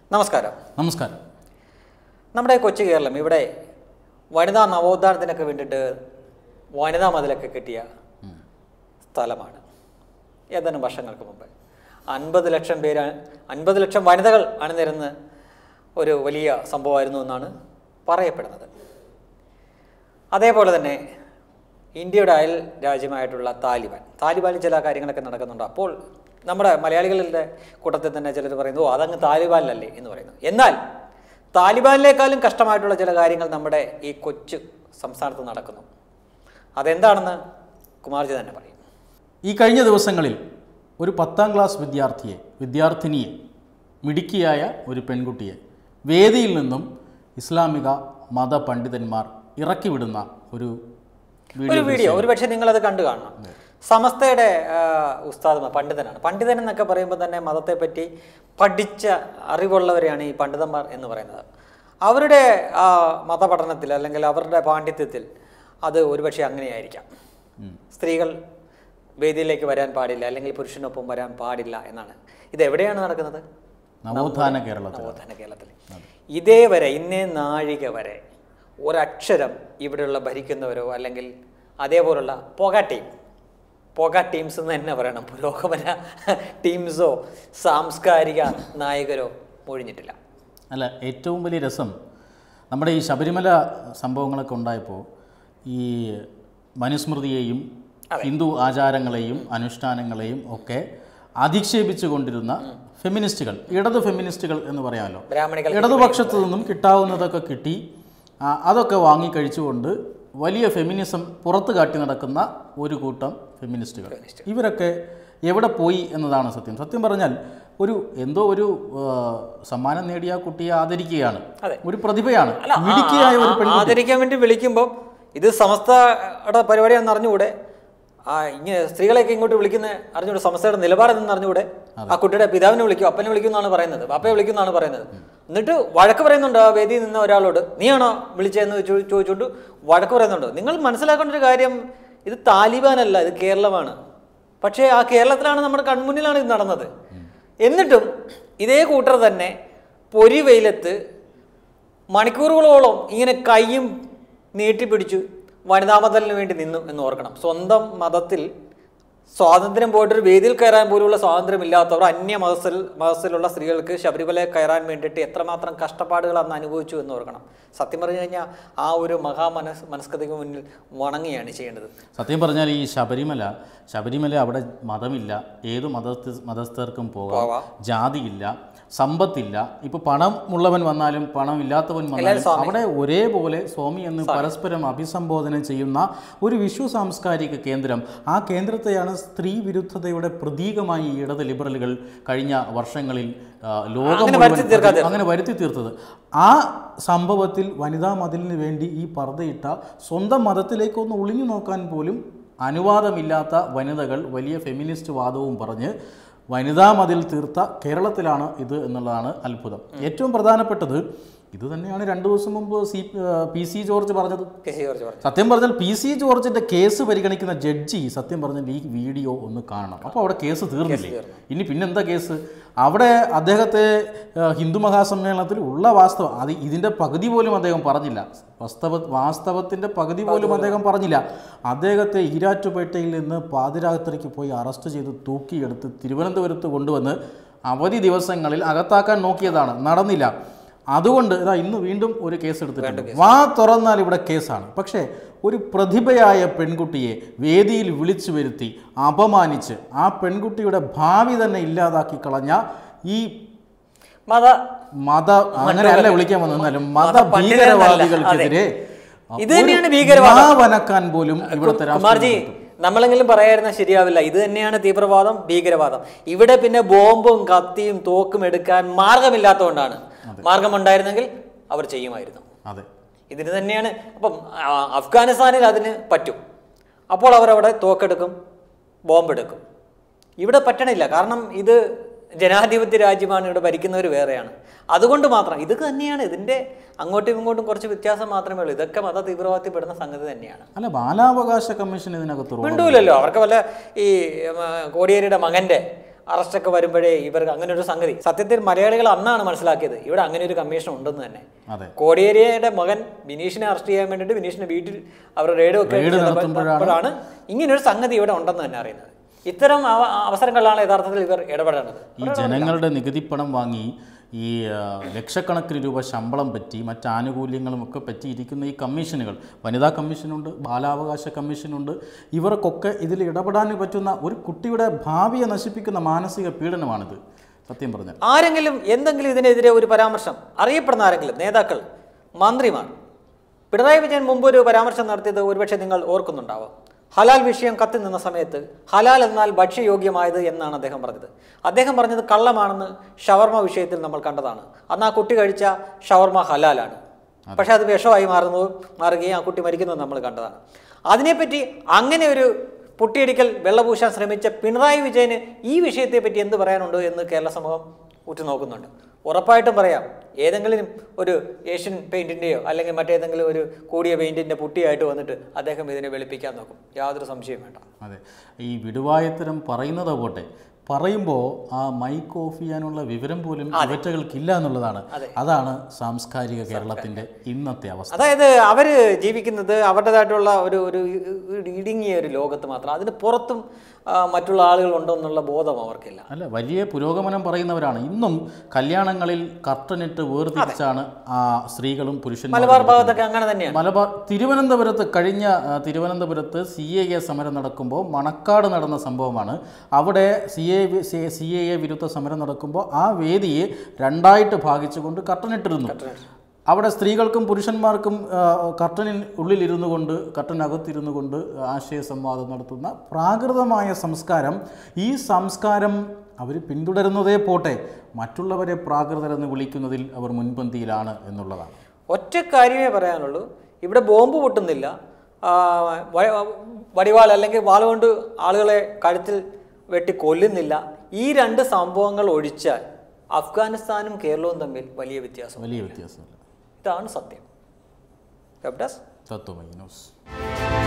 നമസ്കാരം നമസ്കാരം നമ്മുടെ കൊച്ചു കേരളം ഇവിടെ വനിതാ നവോത്ഥാനത്തിനൊക്കെ വേണ്ടിയിട്ട് വനിതാ മതിലൊക്കെ കിട്ടിയ സ്ഥലമാണ് ഏതാനും വർഷങ്ങൾക്ക് മുമ്പ് അൻപത് ലക്ഷം പേര് അൻപത് ലക്ഷം വനിതകൾ അണിനിരന്ന് ഒരു വലിയ സംഭവമായിരുന്നു എന്നാണ് പറയപ്പെടുന്നത് അതേപോലെ തന്നെ ഇന്ത്യയുടെ അയൽ രാജ്യമായിട്ടുള്ള താലിബാൻ താലിബാനിൽ ചില കാര്യങ്ങളൊക്കെ നടക്കുന്നുണ്ട് അപ്പോൾ നമ്മുടെ മലയാളികളുടെ കൂട്ടത്തിൽ തന്നെ ചിലർ പറയുന്നു "ഓ, അതങ്ങ് താലിബാനിലല്ലേ എന്ന് പറയുന്നു എന്നാൽ താലിബാനിലേക്കാളും കഷ്ടമായിട്ടുള്ള ചില കാര്യങ്ങൾ നമ്മുടെ ഈ കൊച്ചു സംസ്ഥാനത്ത് നടക്കുന്നു അതെന്താണെന്ന് കുമാർജി തന്നെ പറയും ഈ കഴിഞ്ഞ ദിവസങ്ങളിൽ ഒരു പത്താം ക്ലാസ് വിദ്യാർത്ഥിയെ വിദ്യാർത്ഥിനിയെ മിടുക്കിയായ ഒരു പെൺകുട്ടിയെ വേദിയിൽ നിന്നും ഇസ്ലാമിക മത പണ്ഡിതന്മാർ ഇറക്കിവിടുന്ന ഒരു ഒരു വീഡിയോ വീഡിയോ ഒരു പക്ഷേ നിങ്ങളത് കണ്ടു കാണണം സമസ്തയുടെ ആ, ഉസ്താദ് പണ്ഡിതനാണ് പണ്ഡിതൻ എന്നൊക്കെ പറയുമ്പോൾ തന്നെ മതത്തെപ്പറ്റി പഠിച്ച അറിവുള്ളവരെയാണ് ഈ പണ്ഡിതന്മാർ എന്ന് പറയുന്നത് അവരുടെ ആ മതപഠനത്തിൽ അല്ലെങ്കിൽ അവരുടെ പാണ്ഡിത്യത്തിൽ അത് ഒരുപക്ഷെ അങ്ങനെയായിരിക്കാം സ്ത്രീകൾ വേദിയിലേക്ക് വരാൻ പാടില്ല അല്ലെങ്കിൽ പുരുഷനൊപ്പം വരാൻ പാടില്ല എന്നാണ് ഇത് എവിടെയാണ് നടക്കുന്നത് നവോത്ഥാന കേരളത്തിൽ നവോത്ഥാന കേരളത്തിൽ ഇതേ വരെ ഇന്നേ നാഴിക വരെ ഒരക്ഷരം ഇവിടെയുള്ള ഭരിക്കുന്നവരോ അല്ലെങ്കിൽ അതേപോലുള്ള പുക ടീം പുക ടീംസ് എന്ന് തന്നെ പറയണം പുരോഗമന ടീംസോ സാംസ്കാരിക നായകരോ ഒഴിഞ്ഞിട്ടില്ല അല്ല ഏറ്റവും വലിയ രസം നമ്മുടെ ഈ ശബരിമല സംഭവങ്ങളൊക്കെ ഉണ്ടായപ്പോൾ ഈ മനുസ്മൃതിയെയും ഹിന്ദു ആചാരങ്ങളെയും അനുഷ്ഠാനങ്ങളെയും ഒക്കെ അധിക്ഷേപിച്ചു കൊണ്ടിരുന്ന ഫെമിനിസ്റ്റുകൾ ഇടത് ഫെമിനിസ്റ്റുകൾ എന്ന് പറയാമല്ലോ ബ്രാഹ്മണികൾ ഇടതുപക്ഷത്തു നിന്നും കിട്ടാവുന്നതൊക്കെ കിട്ടി ആ, അതൊക്കെ വാങ്ങിക്കഴിച്ചുകൊണ്ട് വലിയ ഫെമിനിസം പുറത്തു കാട്ടി നടക്കുന്ന ഒരു കൂട്ടം ഫെമിനിസ്റ്റുകൾ ഇവരൊക്കെ എവിടെ പോയി എന്നതാണ് സത്യം സത്യം പറഞ്ഞാൽ ഒരു എന്തോ ഒരു ആ, സമ്മാനം നേടിയ ആ കുട്ടിയെ ആദരിക്കുകയാണ് അതെ. ഒരു പ്രതിഭയാണ് അല്ല, ആ- മിടുക്കിയായ ഒരു ആ- പെൺകുട്ടി ആദരിക്കാൻ വേണ്ടി വിളിക്കുമ്പോൾ ഇത് സമസ്തയുടെ പരിപാടിയാണെന്ന് അറിഞ്ഞുകൂടെ ആ ഇങ്ങനെ സ്ത്രീകളെയൊക്കെ ഇങ്ങോട്ട് വിളിക്കുന്ന അറിഞ്ഞുകൂടെ സമസ്തയുടെ നിലപാടെന്ന് അറിഞ്ഞുകൂടെ ആ കുട്ടിയുടെ പിതാവിനെ വിളിക്കും അപ്പനെ വിളിക്കും എന്നാണ് പറയുന്നത് അപ്പയെ വിളിക്കും എന്നാണ് പറയുന്നത് എന്നിട്ട് വഴക്ക് പറയുന്നുണ്ട് ആ വേദിയിൽ നിന്ന ഒരാളോട് നീയാണോ വിളിച്ചതെന്ന് ചോ- ചോദിച്ചുകൊണ്ട് വഴക്ക് പറയുന്നുണ്ട് നിങ്ങൾ മനസ്സിലാക്കേണ്ട ഒരു കാര്യം ഇത് താലിബാനല്ല ഇത് കേരളമാണ് പക്ഷേ ആ കേരളത്തിലാണ് നമ്മുടെ കൺമുന്നിലാണ് ഇത് നടന്നത് എന്നിട്ടും ഇതേ കൂട്ടർ തന്നെ പൊരി വെയിലത്ത് മണിക്കൂറുകളോളം ഇങ്ങനെ കൈയും നീട്ടിപ്പിടിച്ചു വനിതാ മതലിന് വേണ്ടി നിന്നു എന്ന് ഓർക്കണം സ്വന്തം മതത്തിൽ സ്വാതന്ത്ര്യം പോയിട്ടൊരു വേദിയിൽ കയറാൻ പോലുള്ള സ്വാതന്ത്ര്യം ഇല്ലാത്തവർ അന്യ മതസ്ഥൽ മതസ്ഥയിലുള്ള സ്ത്രീകൾക്ക് ശബരിമല കയറാൻ വേണ്ടിയിട്ട് എത്രമാത്രം കഷ്ടപ്പാടുകൾ അന്ന് അനുഭവിച്ചു എന്ന് ഓർക്കണം സത്യം പറഞ്ഞു കഴിഞ്ഞാൽ ആ ഒരു മഹാമനസ് മനസ്കതയ്ക്ക് മുന്നിൽ വണങ്ങുകയാണ് ചെയ്യേണ്ടത് സത്യം പറഞ്ഞാൽ ഈ ശബരിമല ശബരിമല അവിടെ മതമില്ല ഏത് മതസ്ഥ മതസ്ഥർക്കും പോകാം പോവാം. ജാതിയില്ല സമ്പത്തില്ല ഇപ്പൊ പണമുള്ളവൻ വന്നാലും പണമില്ലാത്തവൻ വന്നാലും അവിടെ ഒരേപോലെ സ്വാമി എന്ന് പരസ്പരം അഭിസംബോധന ചെയ്യുന്ന ഒരു വിശ്വ സാംസ്കാരിക കേന്ദ്രം ആ കേന്ദ്രത്തെയാണ് സ്ത്രീ വിരുദ്ധതയുടെ പ്രതീകമായി ഈ ഇടത് ലിബറലുകൾ കഴിഞ്ഞ വർഷങ്ങളിൽ ആ, ലോകം അങ്ങനെ മുഴുവൻ വരുത്തി തീർക്കാതെ. അങ്ങനെ വരുത്തി തീർത്തത് ആ സംഭവത്തിൽ വനിതാ മതിലിന് വേണ്ടി ഈ പർദ്ദയിട്ട സ്വന്തം മതത്തിലേക്കൊന്ന് ഒളിഞ്ഞു നോക്കാൻ പോലും അനുവാദമില്ലാത്ത വനിതകൾ വലിയ ഫെമിനിസ്റ്റ് വാദവും പറഞ്ഞ് വനിതാ മതിൽ തീർത്ത കേരളത്തിലാണ് ഇത് എന്നുള്ളതാണ് അത്ഭുതം ഏറ്റവും പ്രധാനപ്പെട്ടത് ഇത് തന്നെയാണ് രണ്ടു ദിവസം മുമ്പ് സി പി സി ജോർജ് പറഞ്ഞത് കെ സി ജോർജ് പറഞ്ഞു സത്യം പറഞ്ഞാൽ പി സി ജോർജിന്റെ കേസ് പരിഗണിക്കുന്ന ജഡ്ജി സത്യം പറഞ്ഞാൽ ഈ വീഡിയോ ഒന്ന് കാണണം അപ്പോൾ അവിടെ കേസ് തീർന്നില്ലേ ഇനി പിന്നെന്താ കേസ് അവിടെ അദ്ദേഹത്തെ ആ, ഹിന്ദു മഹാസമ്മേളനത്തിൽ ഉള്ള വാസ്തവം അത് ഇതിൻ്റെ പകുതി പോലും അദ്ദേഹം പറഞ്ഞില്ല വാസ്തവ വാസ്തവത്തിൻ്റെ പകുതി പോലും അദ്ദേഹം പറഞ്ഞില്ല അദ്ദേഹത്തെ ഈരാറ്റുപേട്ടയിൽ നിന്ന് പാതിരാത്രിക്ക് പോയി അറസ്റ്റ് ചെയ്ത് തൂക്കിയെടുത്ത് തിരുവനന്തപുരത്ത് കൊണ്ടുവന്ന് അവധി ദിവസങ്ങളിൽ അകത്താക്കാൻ നോക്കിയതാണ് നടന്നില്ല അതുകൊണ്ട് ഇതാ ഇന്ന് വീണ്ടും ഒരു കേസ് എടുത്തിട്ടുണ്ട് വാ തുറന്നാൽ ഇവിടെ കേസാണ് പക്ഷേ ഒരു പ്രതിഭയായ പെൺകുട്ടിയെ വേദിയിൽ വിളിച്ചു വരുത്തി അപമാനിച്ച് ആ പെൺകുട്ടിയുടെ ഭാവി തന്നെ ഇല്ലാതാക്കി കളഞ്ഞ ഈ മത മത അങ്ങനെയല്ല വിളിക്കാൻ വന്നാലും മത പണ്ഡിതരെന്നല്ല. ഭീകരവാദികൾക്കെതിരെ ഇത് തന്നെയാണ് ഭീകരവാദം. വനക്കാൻ പോലും ഇവിടുത്തെ കുമാർജി നമ്മളെങ്കിലും പറയായിരുന്ന ശരിയാവില്ല ഇത് തന്നെയാണ് തീവ്രവാദം ഭീകരവാദം ഇവിടെ പിന്നെ ബോംബും കത്തിയും തോക്കും എടുക്കാൻ മാർഗമില്ലാത്തതുകൊണ്ടാണ് മാർഗമുണ്ടായിരുന്നെങ്കിൽ അവർ ചെയ്യുമായിരുന്നു അതെ ഇതിന് തന്നെയാണ് അപ്പം ആ, അഫ്ഗാനിസ്ഥാനിൽ അതിന് പറ്റും അപ്പോൾ അവരവിടെ തോക്കെടുക്കും ബോംബെടുക്കും ഇവിടെ പറ്റണില്ല കാരണം ഇത് ജനാധിപത്യ രാജ്യമാണ് ഇവിടെ ഭരിക്കുന്നവർ വേറെയാണ് അതുകൊണ്ട് മാത്രം ഇത് തന്നെയാണ് ഇതിൻ്റെ അങ്ങോട്ടും ഇങ്ങോട്ടും കുറച്ച് വ്യത്യാസം മാത്രമേ ഉള്ളൂ ഇതൊക്കെ മത തീവ്രവാദത്തിൽ പെടുന്ന സംഗതി തന്നെയാണ് അല്ല ബാലാവകാശ കമ്മീഷൻ ഇതിനകത്ത് റോൾ മിണ്ടൂലല്ലോ അവർക്ക് വല്ല ഈ ഉം, കോടിയേരിയുടെ മകൻ്റെ അറസ്റ്റൊക്കെ വരുമ്പോഴേ ഇവർക്ക് അങ്ങനെ ഒരു സംഗതി സത്യത്തിൽ മലയാളികൾ അന്നാണ് മനസ്സിലാക്കിയത് ഇവിടെ അങ്ങനെ ഒരു കമ്മീഷൻ ഉണ്ടെന്ന് തന്നെ അതെ കോടിയേരിയുടെ മകൻ ബിനീഷിനെ അറസ്റ്റ് ചെയ്യാൻ വേണ്ടിയിട്ട് ബിനീഷിന്റെ വീട്ടിൽ അവർ റെയ്ഡ് ഒക്കെ റെയ്ഡ് ചെയ്തപ്പോഴാണ് നടത്തുമ്പോഴാണ് ഇങ്ങനൊരു സംഗതി ഇവിടെ ഉണ്ടെന്ന് തന്നെ അറിയുന്നത് ഇത്തരം അവ- അവസരങ്ങളിലാണ് യഥാർത്ഥത്തിൽ ഇവർ ഇടപെടേണ്ടത് ഈ ജനങ്ങളുടെ നികുതിപ്പണം വാങ്ങി ഈ ആ, ലക്ഷക്കണക്കിന് രൂപ ശമ്പളം പറ്റി മറ്റ് ആനുകൂല്യങ്ങളും ഒക്കെ പറ്റിയിരിക്കുന്ന ഈ കമ്മീഷനുകൾ വനിതാ കമ്മീഷനുണ്ട് ബാലാവകാശ കമ്മീഷനുണ്ട് ഇവർക്കൊക്കെ ഇതിൽ ഇടപെടാൻ പറ്റുന്ന ഒരു കുട്ടിയുടെ ഭാവിയെ നശിപ്പിക്കുന്ന മാനസിക പീഡനമാണിത് സത്യം പറഞ്ഞാൽ ആരെങ്കിലും എന്തെങ്കിലും ഇതിനെതിരെ ഒരു പരാമർശം അറിയപ്പെടുന്ന ആരെങ്കിലും നേതാക്കൾ മന്ത്രിമാർ പിണറായി വിജയൻ മുമ്പ് ഒരു പരാമർശം നടത്തിയത് ഒരുപക്ഷെ നിങ്ങൾ ഓർക്കുന്നുണ്ടാവാം ഹലാൽ വിഷയം കത്തി നിന്ന സമയത്ത് ഹലാൽ എന്നാൽ ഭക്ഷ്യയോഗ്യമായത് എന്നാണ് അദ്ദേഹം പറഞ്ഞത് അദ്ദേഹം പറഞ്ഞത് കള്ളമാണെന്ന് ഷവർമ വിഷയത്തിൽ നമ്മൾ കണ്ടതാണ് അന്ന് ആ കുട്ടി കഴിച്ച ഷവർമ ഹലാലാണ് പക്ഷെ അത് വിഷമായി മാറുന്നു മാറുകയും ആ കുട്ടി മരിക്കുന്നത് നമ്മൾ കണ്ടതാണ് അതിനെപ്പറ്റി അങ്ങനെ ഒരു പൊട്ടിയടിക്കൽ വെള്ളപൂശാൻ ശ്രമിച്ച പിണറായി വിജയന് ഈ വിഷയത്തെ പറ്റി എന്ത് പറയാനുണ്ട് എന്ന് കേരള സമൂഹം ഉറ്റുനോക്കുന്നുണ്ട് ഉറപ്പായിട്ടും പറയാം ഏതെങ്കിലും ഒരു ഏഷ്യൻ പെയിന്റിൻ്റെയോ അല്ലെങ്കിൽ മറ്റേതെങ്കിലും ഒരു കൂടിയ പെയിന്റിൻ്റെ പുട്ടിയായിട്ട് വന്നിട്ട് അദ്ദേഹം ഇതിനെ വെളുപ്പിക്കാൻ നോക്കും യാതൊരു സംശയവും വേണ്ട അതെ ഈ വിടുവായത്തരം പറയുന്നത് പോട്ടെ പറയുമ്പോൾ ആ മൈക്ക് ഓഫ് ചെയ്യാനുള്ള വിവരം പോലും ഇവറ്റകൾക്കില്ല എന്നുള്ളതാണ് അതാണ് സാംസ്കാരിക കേരളത്തിൻ്റെ ഇന്നത്തെ അവസ്ഥ അതായത് അവർ ജീവിക്കുന്നത് അവരുടേതായിട്ടുള്ള ഒരു ഒരു ഇടുങ്ങിയ ഒരു ലോകത്ത് മാത്രം അതിന് പുറത്തും ആ, മറ്റുള്ള ആളുകൾ ഉണ്ടോ എന്നുള്ള ബോധം അവർക്കില്ല അല്ല വലിയ പുരോഗമനം പറയുന്നവരാണ് ഇന്നും കല്യാണങ്ങളിൽ കർട്ടനിട്ട് വേർതിരിച്ചാണ് ആ സ്ത്രീകളും പുരുഷന്മാരും മലബാർ ഭാഗത്തൊക്കെ അങ്ങനെ തന്നെയാണ് മലബാർ തിരുവനന്തപുരത്ത് കഴിഞ്ഞ ആ, തിരുവനന്തപുരത്ത് സി എ എ സമരം നടക്കുമ്പോൾ മണക്കാട് നടന്ന സംഭവമാണ് അവിടെ C A C A A വിരുദ്ധ സമരം നടക്കുമ്പോൾ ആ വേദിയെ രണ്ടായിട്ട് ഭാഗിച്ചുകൊണ്ട് കർട്ടനിട്ടിരുന്നു അവിടെ സ്ത്രീകൾക്കും പുരുഷന്മാർക്കും ആ, കർട്ടനിൻ ഉള്ളിലിരുന്നു കൊണ്ട് കർട്ടനകത്തിരുന്നു കൊണ്ട് ആശയ സംവാദം നടത്തുന്ന പ്രാകൃതമായ സംസ്കാരം ഈ സംസ്കാരം അവർ പിന്തുടരുന്നതേ പോട്ടെ മറ്റുള്ളവരെ പ്രാകൃതരെന്ന് വിളിക്കുന്നതിൽ അവർ മുൻപന്തിയിലാണ് എന്നുള്ളതാണ് ഒറ്റ കാര്യമേ പറയാനുള്ളൂ ഇവിടെ ബോംബ് പൊട്ടുന്നില്ല ആ, വ- വടിവാൾ അല്ലെങ്കിൽ വാൾ കൊണ്ട് ആളുകളെ കഴുത്തിൽ വെട്ടി കൊല്ലുന്നില്ല ഈ രണ്ട് സംഭവങ്ങൾ ഒഴിച്ചാൽ അഫ്ഗാനിസ്ഥാനും കേരളവും തമ്മിൽ വലിയ വ്യത്യാസം വലിയ വ്യത്യാസമില്ല ഇതാണ് സത്യം വെബ് ഡെസ്ക് തത്വമൈ ന്യൂസ്